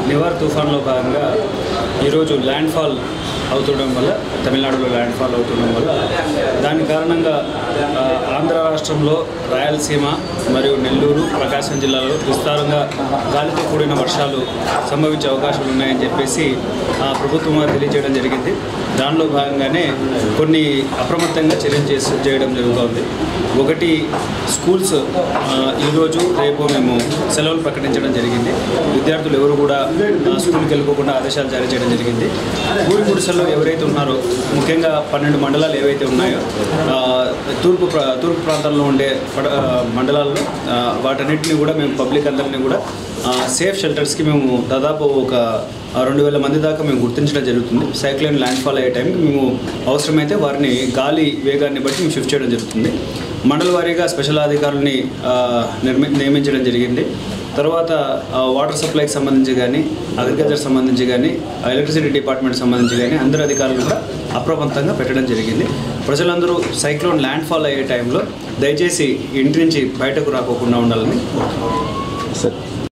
నివార్ తుఫాన్లో భాగంగా ఈరోజు ల్యాండ్ ఫాల్ అవుతుండడం వల్ల తమిళనాడులో ల్యాండ్ ఫాల్ అవుతుండడం వల్ల దాని కారణంగా ఆ, ఆంధ్ర రాష్ట్రంలో రాయలసీమ మరియు నెల్లూరు ప్రకాశం జిల్లాలో విస్తారంగా గాలితో కూడిన వర్షాలు సంభవించే అవకాశాలు ఉన్నాయని చెప్పేసి ఆ, ప్రభుత్వం వారు తెలియజేయడం జరిగింది దానిలో భాగంగానే కొన్ని అప్రమత్తంగా చర్యలు చేసి చేయడం జరుగుతోంది ఒకటి స్కూల్స్ ఆ, ఈరోజు రేపు మేము సెలవులు ప్రకటించడం జరిగింది విద్యార్థులు ఎవరు కూడా ఆ, స్కూల్కి వెళ్ళిపోకుండా ఆదేశాలు జారీ చేయడం జరిగింది ఊరి గుడిసెల్లో ఎవరైతే ఉన్నారో ముఖ్యంగా పన్నెండు మండలాలు ఏవైతే ఉన్నాయో ఆ, తూర్పు ప్ర- తూర్పు ప్రాంతాల్లో ఉండే పడ- ఆ, మండలాల్లో ఆ, వాటన్నిటిని కూడా మేము పబ్లిక్ అందరినీ కూడా ఆ, సేఫ్ షెల్టర్స్కి మేము దాదాపు ఒక ఆ, రెండు వేల మంది దాకా మేము గుర్తించడం జరుగుతుంది సైక్లోన్ ల్యాండ్ ఫాల్ అయ్యే టైంకి మేము అవసరమైతే వారిని గాలి వేగాన్ని బట్టి మేము షిఫ్ట్ చేయడం జరుగుతుంది మండల వారీగా స్పెషల్ అధికారులని ఆ, నిర్మి నియమించడం జరిగింది తర్వాత ఆ, వాటర్ సప్లైకి సంబంధించి కానీ అగ్రికల్చర్ సంబంధించి కానీ ఆ, ఎలక్ట్రిసిటీ డిపార్ట్మెంట్ సంబంధించి కానీ అందరు అధికారులు కూడా అప్రమత్తంగా పెట్టడం జరిగింది ప్రజలందరూ సైక్లోన్ ల్యాండ్ ఫాల్ అయ్యే టైంలో దయచేసి ఇంటి నుంచి బయటకు రాకోకుండా ఉండాలని సార్